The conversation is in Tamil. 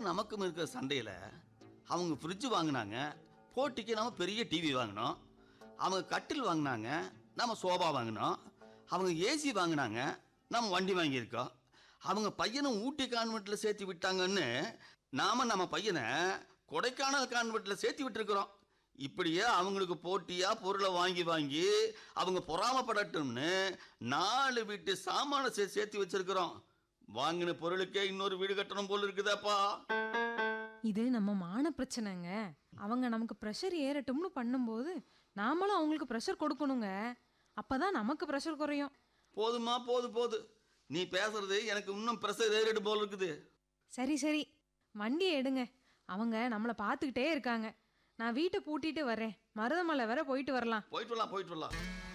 நமக்கும் இருக்கிற சண்டையில் அவங்க ஃப்ரிட்ஜ் வாங்கினாங்க போட்டிக்கு நம்ம பெரிய டிவி வாங்கினோம் அவங்க கட்டில் வாங்கினாங்க நம்ம சோபா வாங்கினோம் அவங்க ஏசி வாங்கினாங்க நம்ம வண்டி வாங்கியிருக்கோம் அவங்க பையனை ஊட்டி கான்வெண்ட்டில் சேர்த்து விட்டாங்கன்னு நாம் நம்ம பையனை கொடைக்கானல் கான்வெண்ட்டில் சேர்த்து விட்டுருக்குறோம் இப்படியே அவங்களுக்கு போட்டியாக பொருளை வாங்கி வாங்கி அவங்க பொறாமப்படட்டும்னு நாலு வீட்டு சாமானை சே சேர்த்து வச்சிருக்கிறோம் வாங்கின பொருளுக்கே இன்னொரு வீடு கட்டணும் போல இருக்குதாப்பா இது நம்ம மான பிரச்சனைங்க அவங்க நமக்கு ப்ரெஷர் ஏறட்டும்னு பண்ணும்போது நாமளும் அவங்களுக்கு ப்ரெஷர் கொடுக்கணுங்க அப்பதான் நமக்கு ப்ரெஷர் குறையும் போதுமா போது போது நீ பேசுறது எனக்கு இன்னும் ப்ரெஷர் ஏறிடு போல இருக்குது சரி சரி வண்டியை எடுங்க அவங்க நம்மளை பார்த்துக்கிட்டே இருக்காங்க நான் வீட்டை பூட்டிட்டு வர்றேன் மருதமலை வர போயிட்டு வரலாம் போயிட்டு வரலாம் போயிட்டு வரலாம்